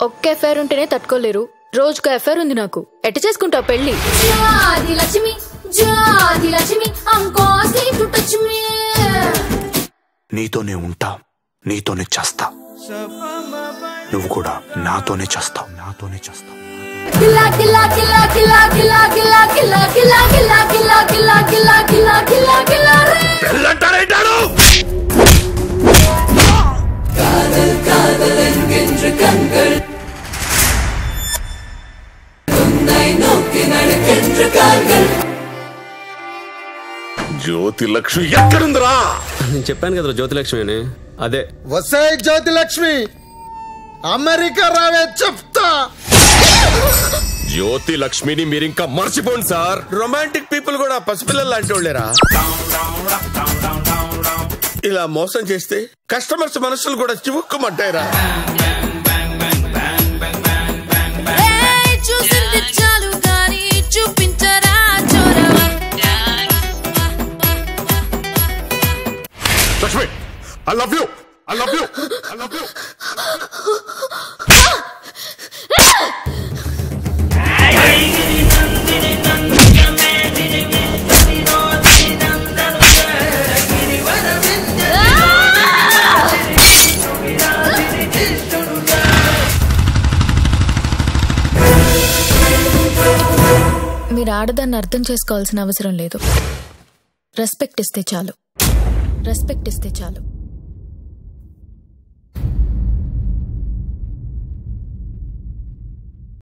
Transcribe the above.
ఒక్క ఎఫ్ఐఆర్ ఉంటేనే తట్టుకోలేరు రోజుకు ఎఫ్ఐఆర్ ఉంది నాకు ఎట్ట చేసుకుంటావు పెళ్లి జాది Lakshmi జాది Lakshmi I'm costly to touch me నీతోనే ఉంటా నీతోనే చేస్తా నువ్వు కూడా నాతోనే చేస్తావు నాతోనే చేస్తావు కిలా కిలా కిలా కిలా కిలా కిలా కిలా కిలా కిలా కిలా కిలా కిలా కిలా కిలా కిలా రే పెళ్ళంటాడేంటాడు జ్యోతి లక్ష్మి ఎక్కడుందిరా నేను చెప్పాను కదా జ్యోతిలక్ష్మి అని అదే వసే జ్యోతి లక్ష్మి అమెరికా రావే చెప్తా జ్యోతి లక్ష్మిని మీరు ఇంకా మర్చిపోండి సార్ రొమాంటిక్ పీపుల్ కూడా పసిపిల్లలు లాంటి వాళ్ళేరా ఇలా మోసం చేస్తే కస్టమర్స్ మనసులు కూడా చివుక్కుమంటాయిరా ఏయ్, చూసింది చాలు కానీ చూపించరా చోరవా Lakshmi I love you I love you I love you మీరు ఆడదాన్ని అర్థం చేసుకోవాల్సిన అవసరం లేదు రెస్పెక్ట్ ఇస్తే చాలు రెస్పెక్ట్ ఇస్తే చాలు